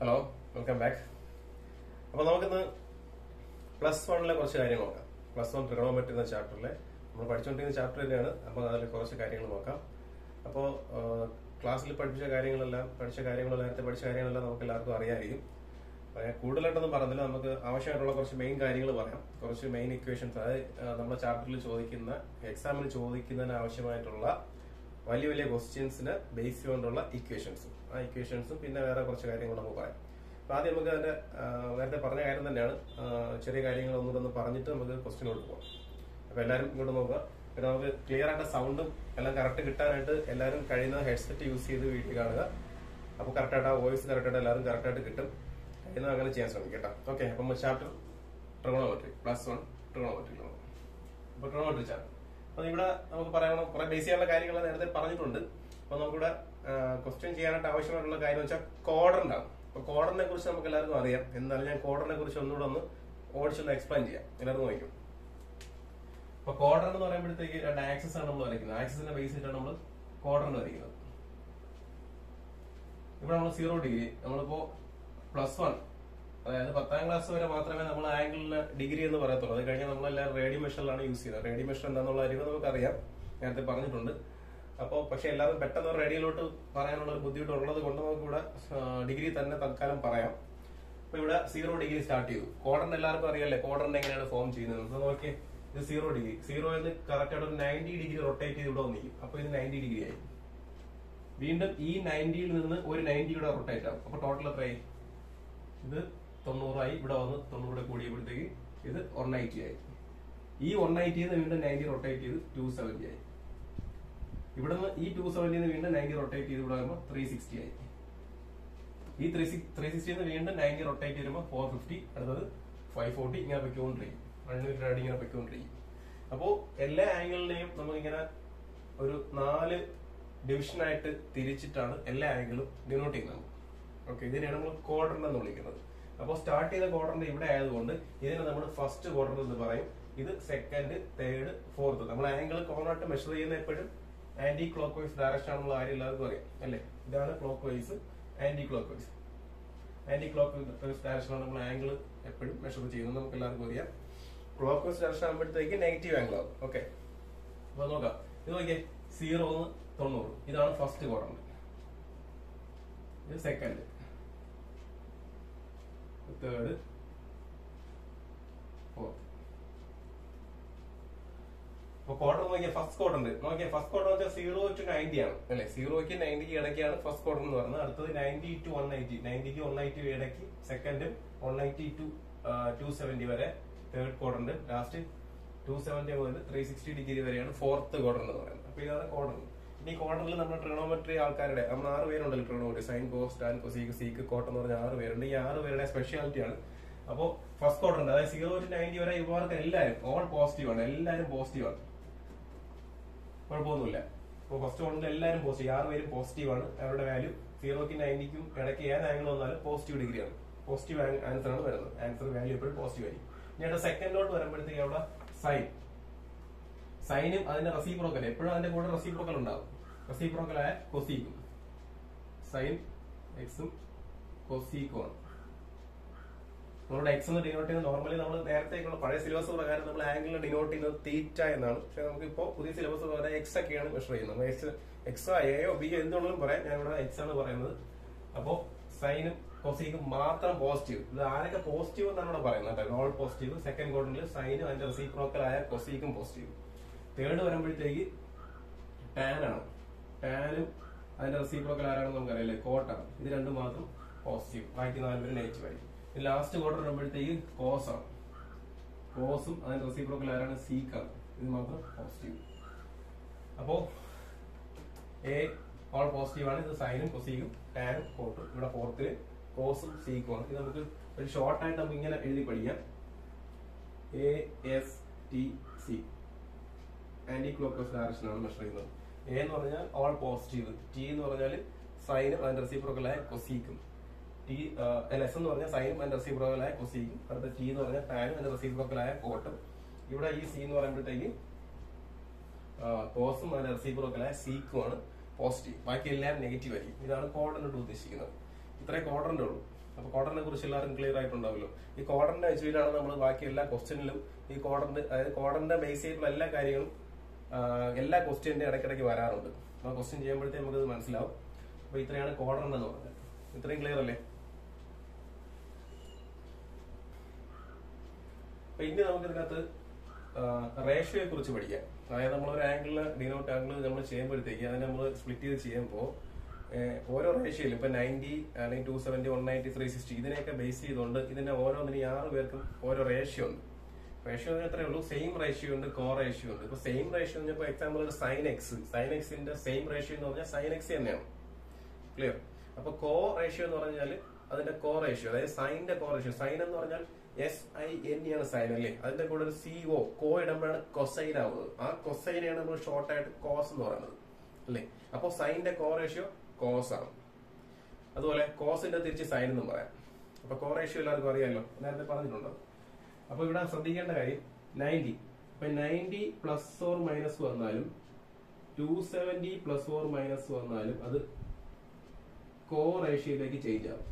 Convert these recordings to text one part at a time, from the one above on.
hello welcome back അപ്പോൾ നമുക്കിന്ന് plus വണ്ണിലെ കുറച്ച് കാര്യങ്ങൾ നോക്കാം പ്ലസ് വൺ ട്രിഗണോമെട്രി എന്ന ചാപ്റ്ററിലെ നമ്മൾ പഠിച്ചുകൊണ്ടിരിക്കുന്ന ചാപ്റ്റർ തന്നെയാണ് അപ്പോൾ അതിൽ കുറച്ച് കാര്യങ്ങൾ നോക്കാം അപ്പോൾ ക്ലാസ്സിൽ പഠിപ്പിച്ച കാര്യങ്ങളെല്ലാം പഠിച്ച കാര്യങ്ങളെല്ലാം നേരത്തെ പഠിച്ച കാര്യങ്ങളെല്ലാം നമുക്ക് എല്ലാവർക്കും അറിയാമായിരിക്കും അപ്പോൾ ഞാൻ കൂടുതലായിട്ടൊന്നും പറഞ്ഞില്ല നമുക്ക് ആവശ്യമായിട്ടുള്ള കുറച്ച് മെയിൻ കാര്യങ്ങൾ പറയാം കുറച്ച് മെയിൻ ഇക്വേഷൻസ് അതായത് ആ, നമ്മുടെ ചാപ്റ്ററിൽ ചോദിക്കുന്ന എക്സാമിന് ചോദിക്കുന്നതിന് ആവശ്യമായിട്ടുള്ള വലിയ വലിയ ക്വസ്റ്റ്യൻസിന് ബേസ് ചെയ്തുകൊണ്ടുള്ള ഇക്വേഷൻസും ആ ഇക്വേഷൻസും പിന്നെ വേറെ കുറച്ച് കാര്യങ്ങൾ നമുക്ക് പറയാം അപ്പൊ ആദ്യം നമുക്ക് അതിന്റെ ആ, നേരത്തെ പറഞ്ഞ കാര്യം തന്നെയാണ് ആ, ചെറിയ കാര്യങ്ങൾ ഒന്നുകൂടെ ഒന്ന് പറഞ്ഞിട്ട് നമുക്ക് ക്വസ്റ്റ്യനോട് പോകാം അപ്പൊ എല്ലാവരും ഇങ്ങോട്ട് നോക്കുക പിന്നെ നമുക്ക് ക്ലിയർ ആയിട്ട് സൗണ്ടും എല്ലാം കറക്റ്റ് കിട്ടാനായിട്ട് എല്ലാവരും കഴിയുന്ന ഹെഡ്സെറ്റ് യൂസ് ചെയ്ത് വീട്ടിൽ കാണുക അപ്പോൾ കറക്റ്റായിട്ട് ആ വോയിസ് കറക്റ്റായിട്ട് എല്ലാവരും കറക്റ്റായിട്ട് കിട്ടും കഴിയുന്ന അങ്ങനെ ചെയ്യാൻ ശ്രമിക്കും കേട്ടോ ഓക്കെ അപ്പം chapter trigonometry plus one trigonometry അപ്പൊ ട്രിഗണോമെട്രി ചാപ്റ്റർ അപ്പൊ ഇവിടെ നമുക്ക് പറയാനുള്ള കുറെ ബേസ് ചെയ്യാനുള്ള കാര്യങ്ങൾ നേരത്തെ പറഞ്ഞിട്ടുണ്ട് അപ്പൊ നമുക്കിവിടെ ക്വസ്റ്റ്യൻ ചെയ്യാനായിട്ട് ആവശ്യമായിട്ടുള്ള കാര്യം എന്ന് വെച്ചാൽ കോഡറിന്റെ ആണ് അപ്പൊ കോഡറിനെ കുറിച്ച് നമുക്ക് എല്ലാവർക്കും അറിയാം എന്നാലും ഞാൻ കോഡറിനെ കുറിച്ച് ഒന്നുകൂടെ ഒന്ന് ഓടിച്ചൊന്ന് എക്സ്പ്ലെയിൻ ചെയ്യാം എല്ലാവർക്കും നോക്കും അപ്പൊ കോഡർ എന്ന് പറയുമ്പോഴത്തേക്ക് രണ്ട് ആക്സസ് ആണ് നമ്മൾ വരയ്ക്കുന്നത് ആക്സസിന്റെ ബേസ് ചെയ്തിട്ടാണ് നമ്മൾ കോഡറിന് വരയ്ക്കുന്നത് ഇവിടെ നമ്മൾ സീറോ ഡിഗ്രി നമ്മളിപ്പോ പ്ലസ് വൺ അതായത് പത്താം ക്ലാസ് വരെ മാത്രമേ നമ്മൾ ആംഗിളിന് ഡിഗ്രി എന്ന് പറയത്തുള്ളൂ അത് കഴിഞ്ഞാൽ നമ്മളെല്ലാം റേഡിയോ മെഷറിലാണ് യൂസ് ചെയ്യുന്നത് റേഡിയോ മെഷർ എന്താണെന്നുള്ള അറിവ് നമുക്കറിയാം നേരത്തെ പറഞ്ഞിട്ടുണ്ട് അപ്പോൾ പക്ഷെ എല്ലാവരും പെട്ടെന്ന് റേഡിയോയിലോട്ട് പറയാനുള്ള ഒരു ബുദ്ധിമുട്ടുള്ളത് കൊണ്ട് നമുക്ക് ഇവിടെ ഡിഗ്രി തന്നെ തൽക്കാലം പറയാം അപ്പൊ ഇവിടെ സീറോ ഡിഗ്രി സ്റ്റാർട്ട് ചെയ്തു കോഡറിന് എല്ലാവർക്കും അറിയാലേ കോഡറിന് എങ്ങനെയാണ് ഫോം ചെയ്യുന്നത് നമുക്ക് നോക്കിയേ ഇത് സീറോ ഡിഗ്രി സീറോ എന്ന് കറക്റ്റ് ആയിട്ട് ഒരു നയൻറ്റി ഡിഗ്രി റൊട്ടേറ്റ് ചെയ്ത് ഇവിടെ വന്നിരിക്കും അപ്പൊ ഇത് നയൻറ്റി ഡിഗ്രി ആയി വീണ്ടും ഈ നയൻറ്റിയിൽ നിന്ന് ഒരു നയൻറ്റി കൂടെ റൊട്ടേറ്റ് ആവും അപ്പൊ ടോട്ടൽ എത്രയായി ഇത് തൊണ്ണൂറായി ഇവിടെ വന്ന് തൊണ്ണൂറ് കൂടിയപ്പോഴത്തേക്ക് ഇത് വൺ നയൻറ്റി ആയി ഈ വൺ നയൻറ്റിയിൽ നിന്ന് വീണ്ടും നയൻറ്റി റൊട്ടേറ്റ് ചെയ്ത് ടു സെവന്റി ആയി ഇവിടുന്ന് ഈ ടു സെവന്റിന്ന് വീണ്ടും നയൻറ്റി റൊട്ടേറ്റ് ചെയ്ത് ഇവിടെ വരുമ്പോൾ ത്രീ സിക്സ്റ്റി ആയി ഈ ത്രീ സിക്സ് ത്രീ സിക്സ്റ്റിന്ന് വീണ്ടും നയൻറ്റി റൊട്ടേറ്റ് ചെയ്യുമ്പോൾ ഫോർ ഫിഫ്റ്റി അടുത്തത് ഫൈവ് ഫോർട്ടി ഇങ്ങനെ പൊയ്ക്കൊണ്ടിരിക്കും അൺലിമിറ്റഡ് ആയിട്ട് ഇങ്ങനെ പൊയ്ക്കൊണ്ടിരിക്കും അപ്പോൾ എല്ലാ ആംഗിളിനെയും നമുക്കിങ്ങനെ ഒരു നാല് ഡിവിഷനായിട്ട് തിരിച്ചിട്ടാണ് എല്ലാ ആംഗിളും ഡിനോട്ട് ചെയ്യുന്നത് ഓക്കെ ഇതിനെയാണ് നമ്മൾ ക്വാർട്ടർ എന്ന് വിളിക്കുന്നത് അപ്പോൾ സ്റ്റാർട്ട് ചെയ്ത ക്വാർട്ടറിന്റെ ഇവിടെ ആയതുകൊണ്ട് ഇതിനെ നമ്മൾ ഫസ്റ്റ് ക്വാർട്ടർ എന്ന് പറയും ഇത് സെക്കൻഡ് തേർഡ് ഫോർത്ത് നമ്മൾ ആംഗിൾ കോർണറായിട്ട് മെഷർ ചെയ്യുന്ന എപ്പോഴും ആന്റി ക്ലോക്ക് വൈസ് ഡയറക്ഷൻ ആണെന്നുള്ള കാര്യം എല്ലാവർക്കും അറിയാം അല്ലേ ഇതാണ് clockwise anti clockwise anti clockwise direction ആണ് നമ്മൾ ആംഗിൾ എപ്പോഴും മെഷർ ചെയ്യുന്നത് നമുക്ക് എല്ലാവർക്കും അറിയാം ക്ലോക്ക് വൈസ് ഡയറക്ഷൻ ആകുമ്പോഴത്തേക്ക് നെഗറ്റീവ് ആംഗിൾ ആകും ഓക്കെ അപ്പൊ നോക്കാം ഇത് നോക്കിയേ സീറോ തൊണ്ണൂറ് ഇതാണ് ഫസ്റ്റ് ക്വാർട്ടർ ഇത് സെക്കൻഡ് തേർഡ് ഫോർത്ത് അപ്പൊ ക്വാർട്ടർ നോക്കിയ ഫസ്റ്റ് ക്വാർട്ടർ നോക്കിയ ഫസ്റ്റ് ക്വാർട്ടർ വെച്ചാൽ സീറോ ടു നയൻറ്റി ആണ് അല്ലെ സീറോയ്ക്ക് നയൻറ്റിക്ക് ഇടയ്ക്കാണ് ഫസ്റ്റ് ക്വാർട്ടർ എന്ന് പറയുന്നത് അടുത്തത് നയൻറ്റി ടു വൺ നയൻറ്റി നയൻറ്റിക്ക് വൺ നയൻറ്റി ഇടയ്ക്ക് സെക്കൻഡും one ninety to two seventy വരെ third quarter last two seventy മുതൽ ത്രീ സിക്സ്റ്റി ഡിഗ്രി വരെയാണ് ഫോർത്ത് ക്വാർട്ടർ എന്ന് പറയുന്നത് അപ്പൊ ഇതാണ് ക്വാർട്ടർ ഇനി ക്വാർട്ടറിൽ നമ്മൾ ട്രിഗണോമെട്രി ആൾക്കാരുടെ നമ്മൾ ആറ് പേരുണ്ടല്ലോ trigonometry sine cos tan cosec sec cot എന്ന് പറഞ്ഞ ആറ് പേരുണ്ട് ഈ ആറ് പേരുടെ സ്പെഷ്യാലിറ്റിയാണ് അപ്പോൾ ഫസ്റ്റ് ക്വാർട്ടർ ഉണ്ട് അതായത് സീറോ ടു നയൻറ്റി വരെ ഇവർക്ക് എല്ലാവരും ഓൾ പോസിറ്റീവ് ആണ് എല്ലാവരും പോസിറ്റീവ് ആണ് കുഴപ്പമൊന്നുമില്ല അപ്പോൾ ഫസ്റ്റ് ക്വാർട്ടറിൽ എല്ലാവരും പോസിറ്റീവ് ആറ് പേരും പോസിറ്റീവ് ആണ് അവരുടെ വാല്യൂ സീറോയ്ക്ക് നയൻറ്റിക്കും ഇടയ്ക്ക് ഏത് ആംഗിൾ വന്നാലും പോസിറ്റീവ് ഡിഗ്രി ആണ് പോസിറ്റീവ് ആൻസർ ആണ് വരുന്നത് ആൻസർ വാല്യൂ എപ്പോഴും പോസിറ്റീവ് ആയിരിക്കും ഇനി അവിടെ സെക്കൻഡിലോട്ട് വരുമ്പോഴത്തേക്ക് അവിടെ സൈൻ സൈനും അതിന്റെ റെസിപ്രോക്കൽ എപ്പോഴും അതിന്റെ കൂടെ റെസിപ്രോക്കൽ ഉണ്ടാവും റെസിപ്രോക്കലായ കൊസീക്കും സൈൻ എക്സും കൊസീക്കും ആണ് നമ്മുടെ എക്സ് എന്ന് ഡിനോട്ട് ചെയ്യുന്നത് നോർമലി നമ്മൾ നേരത്തേക്കുള്ള പഴയ സിലബസ് പ്രകാരം നമ്മൾ ആംഗിളിനെ ഡിനോട്ട് ചെയ്യുന്നത് തീറ്റ എന്നാണ് പക്ഷെ നമുക്ക് ഇപ്പോൾ പുതിയ സിലബസ് പ്രകാരം എക്സ് ഒക്കെയാണ് മെഷർ ചെയ്യുന്നത് എക്സ് എക്സോ എയോ ബിയോ എന്തുകൊണ്ടും പറയാം ഞാൻ ഇവിടെ എക്സ് ആണ് പറയുന്നത് അപ്പോൾ സൈനും കൊസീക്കും മാത്രം പോസിറ്റീവ് ഇത് ആരൊക്കെ പോസിറ്റീവ് എന്നാണ് ഇവിടെ പറയുന്നത് ഓൾ പോസിറ്റീവ് സെക്കൻഡ് ക്വാർട്ടറിൽ സൈനും അതിന്റെ റെസിപ്രോക്കൽ ആയ കൊസീക്കും പോസിറ്റീവ് തേർഡ് വരുമ്പോഴത്തേക്ക് ടാൻ ആണ് ടാനും അതിന്റെ റെസിപ്രോക്കൽ ആരാണെന്ന് നമുക്കറിയില്ലേ കോട്ടാണ് ഇത് രണ്ടും മാത്രം പോസിറ്റീവ് ബാക്കി നാല് പേര് നെഗറ്റീവ് ആയിരിക്കും ലാസ്റ്റ് ക്വാർട്ടർ വരുമ്പോഴത്തേക്ക് കോസ് ആണ് കോസും അതിന്റെ റെസിപ്രോക്കൽ ആരാണ് സീക്കാണ് ഇത് മാത്രം പോസിറ്റീവ് അപ്പോ എ ഓൾ പോസിറ്റീവ് ആണ് ഇത് സൈനും കൊസീക്കും ടാനും കോട്ടും ഇവിടെ ഫോർത്തില് കോസും സീക്കും ആണ് ഇത് നമുക്ക് ഒരു ഷോർട്ട് ആയിട്ട് നമുക്ക് ഇങ്ങനെ എഴുതി പഠിക്കാം A S T C anti clockwise direction ആണ് മെഷർ ചെയ്യുന്നത് എ എന്ന് പറഞ്ഞാൽ ഓൾ പോസിറ്റീവ് ടി എന്ന് പറഞ്ഞാൽ സൈനും അതിന്റെ റെസിപ്രോക്കലായ കൊസീക്കും ടി എസ് എന്ന് പറഞ്ഞാൽ സൈനും അതിന്റെ റെസിപ്രോക്കലായ കൊസീക്കും അടുത്ത ടി എന്ന് പറഞ്ഞാൽ ടാനും അതിന്റെ റെസിപ്രോക്കലായ കോട്ടും ഇവിടെ ഈ സി എന്ന് പറയുമ്പോഴത്തേക്ക് കോസും അതിന്റെ റെസിപ്രോക്കലായ സീക്കും ആണ് പോസിറ്റീവ് ബാക്കി എല്ലാം നെഗറ്റീവ് ആയിരിക്കും ഇതാണ് കോഡറിന്റെ ഉദ്ദേശിക്കുന്നത് ഇത്രയും കോഡറിന്റെ ഉള്ളൂ അപ്പൊ ക്വാഡറിനെ കുറിച്ച് എല്ലാവർക്കും ക്ലിയർ ആയിട്ടുണ്ടാവുമല്ലോ ഈ ക്വാഡറിന്റെ വെച്ചിട്ടാണ് നമ്മൾ ബാക്കി എല്ലാ ക്വസ്റ്റ്യനിലും ഈ ക്വാഡറിന്റെ അതായത് ക്വാഡറിന്റെ ബേസ് ചെയ്തിട്ടുള്ള എല്ലാ കാര്യങ്ങളും ആ, എല്ലാ ക്വസ്റ്റ്യന്റെ ഇടയ്ക്കിടയ്ക്ക് വരാറുണ്ട് ആ ക്വസ്റ്റ്യൻ ചെയ്യുമ്പോഴത്തേക്ക് നമുക്ക് മനസ്സിലാവും അപ്പൊ ഇത്രയാണ് ക്വാഡർ എന്ന് പറഞ്ഞത് ഇത്രയും ക്ലിയർ അല്ലേ അപ്പൊ ഇനി നമുക്ക് ഇതിനകത്ത് റേഷ്യോയെ കുറിച്ച് പഠിക്കാം അതായത് നമ്മൾ ഒരു ആംഗിളില് ഡിനോട്ട് ആംഗിൾ നമ്മൾ ചെയ്യുമ്പോഴത്തേക്ക് അതിനെ നമ്മൾ സ്പ്ലിറ്റ് ചെയ്ത് ചെയ്യുമ്പോൾ ഓരോ റേഷ്യോയിലും ഇപ്പൊ നയൻറ്റി അല്ലെങ്കിൽ two seventy one ninety three sixty ഇതിനെയൊക്കെ ബേസ് ചെയ്തുകൊണ്ട് ഇതിന്റെ ഓരോന്നിനും ഈ ആറ് പേർക്കും ഓരോ റേഷ്യോ ഉണ്ട് റേഷ്യോ എത്രയേ ഉള്ളൂ സെയിം റേഷ്യോ ഉണ്ട് കോ റേഷ്യോ ഉണ്ട് ഇപ്പൊ സെയിം റേഷ്യോ എന്ന് പറഞ്ഞാൽ എക്സാമ്പിൾ ഒരു സൈൻ എക്സ് സൈൻ എക്സിന്റെ സെയിം റേഷ്യോ എന്ന് പറഞ്ഞാൽ സൈൻ എക്സ് തന്നെയാണ് ക്ലിയർ അപ്പൊ കോ റേഷ്യോ എന്ന് പറഞ്ഞാൽ അതിന്റെ കോ റേഷ്യോ അതായത് സൈനിന്റെ കോ റേഷ്യോ സൈൻ എന്ന് പറഞ്ഞാൽ എസ് ഐ എൻ ഇ ആണ് സൈൻ അല്ലേ അതിന്റെ കൂടെ ഒരു സി ഒ കോ ഇടുമ്പോഴാണ് കൊസൈൻ ആവുന്നത് ആ കൊസൈനെയാണ് നമ്മൾ ഷോർട്ട് ആയിട്ട് കോസ് എന്ന് പറയുന്നത് അല്ലേ അപ്പൊ സൈനിന്റെ കോ റേഷ്യോ കോസ് ആണ് അതുപോലെ കോസിന്റെ തിരിച്ച് സൈൻ എന്നും പറയാം അപ്പൊ കോ റേഷ്യോ എല്ലാവർക്കും അറിയാമല്ലോ നേരത്തെ പറഞ്ഞിട്ടുണ്ട് അപ്പൊ ഇവിടെ ശ്രദ്ധിക്കേണ്ട കാര്യം നയൻറ്റി അപ്പൊ നയൻറ്റി പ്ലസ് ഓർ മൈനസ് വന്നാലും two seventy plus or minus വന്നാലും അത് കോ റേഷ്യോയിലേക്ക് ചേഞ്ച് ആവും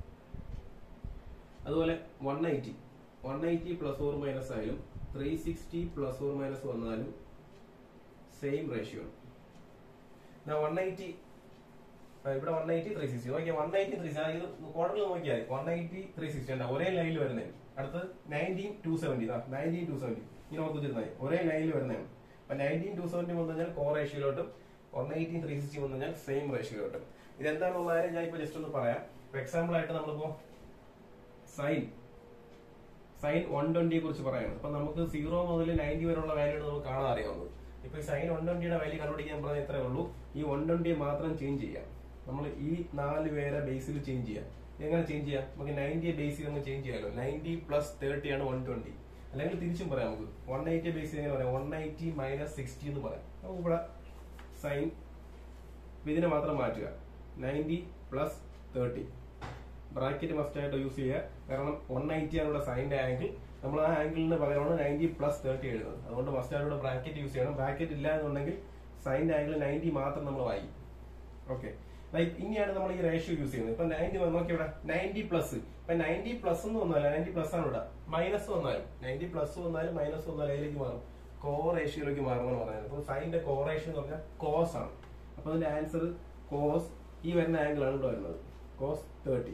അതുപോലെ one eighty one eighty plus or minus ആയാലും three sixty plus or minus വന്നാലും സെയിം റേഷ്യോ ആണ് വൺ എയ്റ്റി ഇവിടെ വൺ എയ്റ്റി ത്രീ സിക്സ്റ്റി നോക്കിയാൽ വൺ എയ്റ്റി ത്രീ ഇത് ക്വാർട്ടറിൽ നോക്കിയാൽ വൺ എയ്റ്റി ത്രീ സിക്സ്റ്റി ഉണ്ട് ഒരേ ലൈനിൽ വരുന്നത് അടുത്ത് nineteen two seventy nineteen two seventy ഇങ്ങനെ ഓർത്തിരുന്നത് ഒരേ ലൈനിൽ വരുന്നതാണ് അപ്പൊ നയൻറ്റീൻ ടു സെവന്റി വന്നു കഴിഞ്ഞാൽ കോ റേഷ്യോയിലോട്ടും വൺ എയ്റ്റീൻ ത്രീ സിക്സ്റ്റി വന്നു കഴിഞ്ഞാൽ സെയിം റേഷ്യോയിലോട്ടും ഇതെന്താണെന്നുള്ള കാര്യം ഞാൻ ഇപ്പൊ ജസ്റ്റ് ഒന്ന് പറയാം ഇപ്പൊ എക്സാമ്പിൾ ആയിട്ട് നമ്മളിപ്പോ സൈൻ സൈൻ വൺ ട്വന്റിയെ കുറിച്ച് പറയുന്നത് അപ്പൊ നമുക്ക് സീറോ മുതൽ നയൻറ്റി വരെയുള്ള വാല്യൂ നമുക്ക് കാണാൻ അറിയാവുന്നത് ഇപ്പൊ ഈ സൈൻ വൺ ട്വന്റിയുടെ വാല്യൂ കണ്ടുപിടിക്കാൻ പറഞ്ഞാൽ ഇത്രേ ഉള്ളൂ ഈ വൺ ട്വന്റിയെ മാത്രം ചേഞ്ച് ചെയ്യാം നമ്മൾ ഈ നാല് പേരെ ബേസിൽ ചേഞ്ച് ചെയ്യാം എങ്ങനെ ചേഞ്ച് ചെയ്യാം നമുക്ക് നയൻറ്റിയെ ബേസ് ചെയ്ത് നമുക്ക് ചേഞ്ച് ചെയ്യാമല്ലോ നയൻറ്റി പ്ലസ് തേർട്ടി ആണ് വൺ ട്വന്റി അല്ലെങ്കിൽ തിരിച്ചും പറയാം നമുക്ക് വൺ എയ്റ്റി ബേസ് ചെയ്ത് പറയാം വൺ എയ്റ്റി മൈനസ് സിക്സ്റ്റി എന്ന് പറയാം നമുക്ക് ഇവിടെ സൈൻ ഇതിനെ മാത്രം മാറ്റുക ninety plus thirty bracket must ആയിട്ട് യൂസ് ചെയ്യുക കാരണം വൺ നയൻറ്റി ആണ് ഇവിടെ സൈൻ്റെ ആംഗിൾ നമ്മൾ ആ ആംഗിളിന് പകരമാണ് നയൻറ്റി പ്ലസ് തേർട്ടി എഴുതുന്നത് അതുകൊണ്ട് മസ്റ്റ് ആയിട്ട് ഇവിടെ ബ്രാക്കറ്റ് യൂസ് ചെയ്യണം ബ്രാക്കറ്റ് ഇല്ല എന്നുണ്ടെങ്കിൽ സൈൻ്റെ ആംഗിൾ നയൻറ്റി മാത്രം നമ്മൾ വായിക്കും ഓക്കെ ലൈക്ക് ഇനിയാണ് നമ്മൾ ഈ റേഷ്യോ യൂസ് ചെയ്യുന്നത് ഇപ്പൊ നയൻറ്റി നോക്കി ഇവിടെ നയൻറ്റി പ്ലസ് ഇപ്പൊ നയൻറ്റി പ്ലസ് എന്ന് വന്നാലും നയൻറ്റി പ്ലസ് ആണ് ഇവിടെ മൈനസ് വന്നാലും നയൻറ്റി പ്ലസ് വന്നാലും മൈനസ് വന്നാലും അതിലേക്ക് മാറും കോ റേഷ്യോയിലേക്ക് മാറുമെന്ന് പറയുന്നത് അപ്പൊ സൈൻ്റെ കോ റേഷ്യോ എന്ന് പറഞ്ഞാൽ കോസ് ആണ് അപ്പൊ അതിന്റെ ആൻസർ കോസ് ഈ വരുന്ന ആംഗിൾ ആണ് ഇവിടെ വരുന്നത് കോസ് തേർട്ടി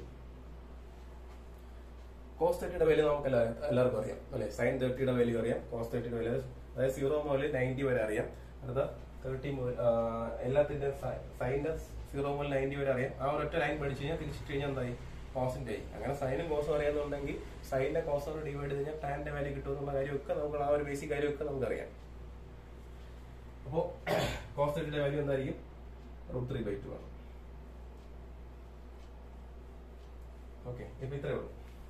കോസ് തേർട്ടിയുടെ വാല്യൂ നമുക്ക് എല്ലാ- എല്ലാവർക്കും അറിയാം അല്ലെ സൈൻ തേർട്ടിയുടെ വാല്യൂ അറിയാം കോസ് തേർട്ടിയുടെ വാല്യൂ അതായത് സീറോ മുതൽ നയൻറ്റി വരെ അറിയാം അടുത്ത തേർട്ടി മുതൽ ആ, എല്ലാത്തിന്റെ സൈനിന്റെ സീറോ മുതൽ നയൻറ്റി വരെ അറിയാം ആ ഒരൊറ്റ ലൈൻ പഠിച്ചു കഴിഞ്ഞാൽ തിരിച്ചിട്ട് കഴിഞ്ഞാൽ എന്തായി കോസിന്റെ ആയി അങ്ങനെ സൈനും കോസും അറിയാന്നുണ്ടെങ്കിൽ സൈനിന്റെ കോസോട് ഡിവൈഡ് ചെയ്ത് കഴിഞ്ഞാൽ ടാന്റെ വാല്യൂ കിട്ടും എന്നുള്ള കാര്യമൊക്കെ നമുക്ക് ആ ഒരു ബേസിക് കാര്യമൊക്കെ നമുക്കറിയാം അപ്പോ കോസ് തേർട്ടിയുടെ വാല്യൂ എന്തായിരിക്കും റൂട്ട് ത്രീ ബൈ ടു ആണ് ഓക്കെ ഇപ്പൊ ഇത്രേ ഉള്ളൂ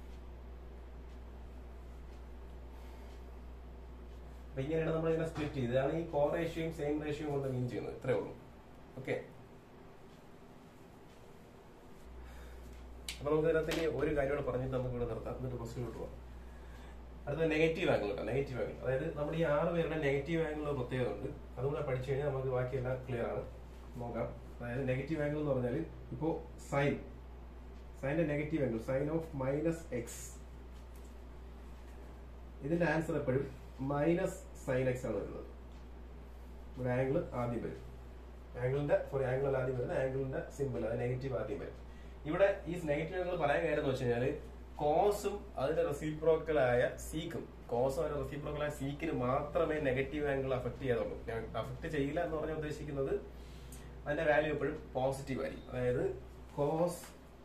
അപ്പൊ ഇങ്ങനെയാണ് നമ്മൾ ഇതിനെ സ്പ്ലിറ്റ് ചെയ്ത് ഇതാണ് ഈ കോ റേഷ്യോയും സെയിം റേഷ്യോയും കൊണ്ട് മീൻ ചെയ്യുന്നത് ഇത്രേ ഉള്ളൂ ഓക്കെ അപ്പൊ നമുക്ക് ഇതിനകത്ത് ഇനി ഒരു കാര്യം കൂടെ പറഞ്ഞിട്ട് നമുക്ക് ഇവിടെ നിർത്താം എന്നിട്ട് ക്വസ്റ്റിനോട്ട് പോകാം അടുത്ത നെഗറ്റീവ് ആംഗിൾ കേട്ടോ നെഗറ്റീവ് ആംഗിൾ അതായത് നമ്മുടെ ഈ ആറ് പേരുടെ നെഗറ്റീവ് ആംഗിൾ പ്രത്യേകത ഉണ്ട് അതുകൂടെ പഠിച്ചു കഴിഞ്ഞാൽ നമുക്ക് ബാക്കിയെല്ലാം ക്ലിയർ ആണ് നോക്കാം അതായത് നെഗറ്റീവ് ആംഗിൾ എന്ന് പറഞ്ഞാൽ ഇപ്പോ സൈൻ സൈന്റെ negative angle sine of minus x ഇതിന്റെ ആൻസർ എപ്പോഴും മൈനസ് സൈൻ എക്സ് ആണ് വരുന്നത് ഇവിടെ ആംഗിൾ ആദ്യം വരും ആംഗിളിന്റെ സോറി ആംഗിൾ ആദ്യം വരുന്നത് ആംഗിളിന്റെ സിമ്പിൾ അത് നെഗറ്റീവ് ആദ്യം വരും ഇവിടെ ഈ നെഗറ്റീവ് ആംഗിൾ പറയാൻ കാര്യം എന്ന് വെച്ച് കഴിഞ്ഞാല് കോസും അതിന്റെ റെസിപ്രോക്കലായ സീക്കും കോസും അതിന്റെ റെസിപ്രോക്കലായ സീക്കിന് മാത്രമേ നെഗറ്റീവ് ആംഗിൾ അഫക്ട് ചെയ്യാതുള്ളൂ അഫക്ട് ചെയ്യില്ല എന്ന് പറഞ്ഞാൽ ഉദ്ദേശിക്കുന്നത് അതിന്റെ വാല്യൂ എപ്പോഴും പോസിറ്റീവ് ആയിരിക്കും അതായത് കോസ്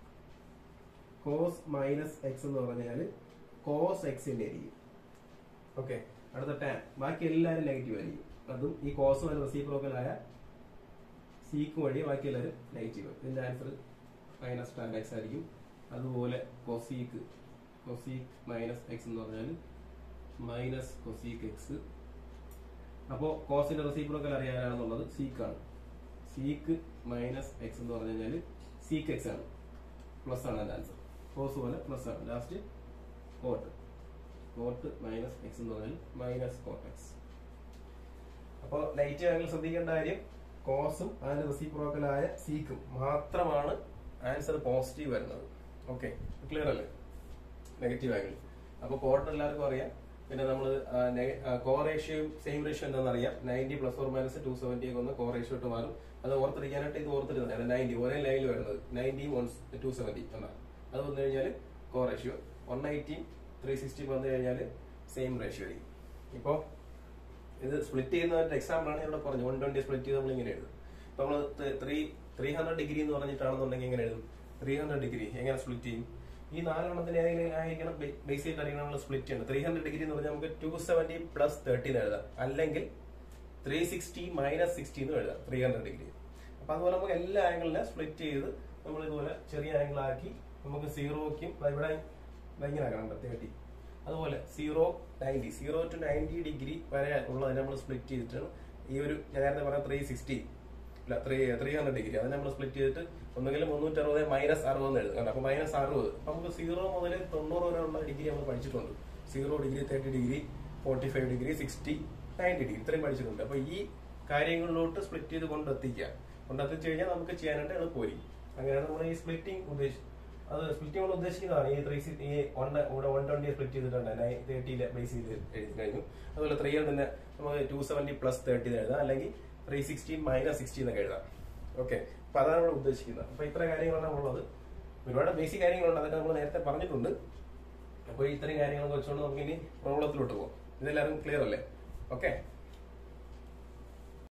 കോസ് മൈനസ് എക്സ് എന്ന് പറഞ്ഞാൽ കോസ് എക്സിന്റെ ആയിരിക്കും ഓക്കെ അടുത്ത ടാൻ ബാക്കി എല്ലാവരും നെഗറ്റീവ് ആയിരിക്കും അതും ഈ കോസും അതിന് റെസിപ്രോക്കലായ സീക്ക് വഴി ബാക്കി എല്ലാവരും നെഗറ്റീവ് ഇതിന്റെ ആൻസർ മൈനസ് ടാൻ എക്സ് ആയിരിക്കും അതുപോലെ കൊസീക്ക് കൊസീക്ക് മൈനസ് എക്സ് എന്ന് പറഞ്ഞാൽ മൈനസ് കൊസീക്ക് എക്സ് അപ്പോ കോസിന്റെ റെസിപ്രോക്കൽ അറിയാനാണെന്നുള്ളത് സീക്കാണ് സീക്ക് മൈനസ് എക്സ് എന്ന് പറഞ്ഞു കഴിഞ്ഞാൽ സീക്ക് എക്സ് ആണ് പ്ലസ് ആണ് അതിന്റെ ആൻസർ കോസ് പോലെ പ്ലസ് ആണ് last cot cot minus x എന്ന് പറഞ്ഞാൽ മൈനസ് കോട്ട് എക്സ് അപ്പോൾ നെഗറ്റീവ് ആംഗിൾ ശ്രദ്ധിക്കേണ്ട കാര്യം കോസും അതിന്റെ റെസിപ്രോക്കലായ സീക്കും മാത്രമാണ് ആൻസർ പോസിറ്റീവ് വരുന്നത് ഓക്കെ ക്ലിയർ അല്ലേ നെഗറ്റീവ് ആംഗിൾ അപ്പൊ കോഡ് എല്ലാവർക്കും അറിയാം പിന്നെ നമ്മൾ കോ റേഷ്യോയും സെയിം റേഷ്യോ എന്താണെന്ന് അറിയാം ninety plus or minus two seventy ഒക്കെ ഒന്ന് കോ റേഷ്യോ ഇട്ട് മാറും അത് ഓർത്തിരിക്കാനായിട്ട് ഇത് ഓർത്തിരുന്നത് നയൻറ്റി ഒരേ ലൈനിൽ വരുന്നത് നയൻറ്റി വൺ ടു സെവന്റി എന്നാണ് അത് വന്നു കഴിഞ്ഞാൽ co ratio one eighteen three sixty വന്നു കഴിഞ്ഞാൽ സെയിം റേഷ്യോ ആയിരിക്കും ഇപ്പോൾ ഇത് സ്പ്ലിറ്റ് ചെയ്യുന്ന എക്സാമ്പിൾ ആണ് ഇവിടെ പറഞ്ഞു വൺ ട്വന്റി സ്പ്ലിറ്റ് ചെയ്ത് നമ്മൾ ഇങ്ങനെ എഴുതും ഇപ്പൊ നമ്മൾ ത്രീ ത്രീ ഹൺഡ്രഡ് ഡിഗ്രി എന്ന് പറഞ്ഞിട്ടാണെന്നുണ്ടെങ്കിൽ എങ്ങനെ എഴുതും ത്രീ ഹൺഡ്രഡ് ഡിഗ്രി എങ്ങനെ സ്പ്ലിറ്റ് ചെയ്യും ഈ നാലെണ്ണത്തിന് ഏതെങ്കിലും ആയിരിക്കണം ബേസിക് കാര്യങ്ങൾ നമ്മൾ സ്പ്ലിറ്റ് ചെയ്യണം ത്രീ ഹൺഡ്രഡ് ഡിഗ്രി എന്ന് പറഞ്ഞാൽ നമുക്ക് ടു സെവന്റി പ്ലസ് തേർട്ടി എന്ന് എഴുതാം അല്ലെങ്കിൽ ത്രീ സിക്സ്റ്റി മൈനസ് സിക്സ്റ്റി എന്ന് എഴുതാം ത്രീ ഹൺഡ്രഡ് ഡിഗ്രി അപ്പൊ അതുപോലെ നമുക്ക് എല്ലാ ആംഗിളിനെ സ്പ്ലിറ്റ് ചെയ്ത് നമ്മൾ ഇതുപോലെ ചെറിയ ആംഗിൾ ആക്കി നമുക്ക് സീറോക്കും ഇവിടെ ഇങ്ങനെ ആക്കണം തേർട്ടി അതുപോലെ zero ninety zero to ninety degree വരെ ഉള്ളതിനെ നമ്മൾ സ്പ്ലിറ്റ് ചെയ്തിട്ടാണ് ഈ ഒരു ഞാൻ നേരത്തെ പറഞ്ഞ ത്രീ സിക്സ്റ്റി അല്ല ത്രീ ത്രീ ഹൺഡ്രഡ് ഡിഗ്രി അത് നമ്മൾ സ്പ്ലിറ്റ് ചെയ്തിട്ട് ഒന്നുകിൽ മുന്നൂറ്റി അറുപത് മൈനസ് അറുപത് എഴുതും കണ്ടോ അപ്പൊ മൈനസ് അറുപത് അപ്പൊ നമുക്ക് സീറോ മുതൽ തൊണ്ണൂറ് വരെ ഉള്ള ഡിഗ്രി നമ്മൾ പഠിച്ചിട്ടുണ്ട് zero degree thirty degree forty five degree sixty ninety degree ഇത്രയും പഠിച്ചിട്ടുണ്ട് അപ്പൊ ഈ കാര്യങ്ങളിലോട്ട് സ്പ്ലിറ്റ് ചെയ്ത് കൊണ്ടെത്തിക്കുക കൊണ്ടെത്തിച്ചു കഴിഞ്ഞാൽ നമുക്ക് ചെയ്യാനായിട്ട് എളുപ്പമായിരിക്കും അങ്ങനെയാണ് നമ്മൾ ഈ സ്പ്ലിറ്റിംഗ് ഉദ്ദേശിച്ചത് അത് സ്പ്ലിറ്റ് നമ്മൾ ഉദ്ദേശിക്കുന്നതാണ് ഈ ത്രീ സി ഈ വൺ ഇവിടെ വൺ ട്വന്റി സ്പ്ലിറ്റ് ചെയ്തിട്ടുണ്ട് നയൻ തേർട്ടിയിലെ ബേസ് ചെയ്ത് എഴുതി കഴിഞ്ഞു അതുപോലെ ത്രീ ഹൺഡ്രഡിന് നമുക്ക് ടു സെവന്റി പ്ലസ് തേർട്ടി എഴുതാം അല്ലെങ്കിൽ ത്രീ സിക്സ്റ്റീൻ മൈനസ് സിക്സ്റ്റീൻ എന്നൊക്കെ എഴുതാം ഓക്കെ അപ്പൊ അതാണ് നമ്മൾ ഉദ്ദേശിക്കുന്നത് അപ്പൊ ഇത്ര കാര്യങ്ങളാണ് ഉള്ളത് ഒരുപാട് ബേസിക് കാര്യങ്ങളുണ്ട് അതൊക്കെ നമ്മൾ നേരത്തെ പറഞ്ഞിട്ടുണ്ട് അപ്പോൾ ഇത്രയും കാര്യങ്ങളൊക്കെ വെച്ചുകൊണ്ട് നമുക്ക് ഇനി പ്രോബ്ലത്തിലോട്ട് പോകാം ഇതെല്ലാവരും ക്ലിയർ അല്ലേ ഓക്കെ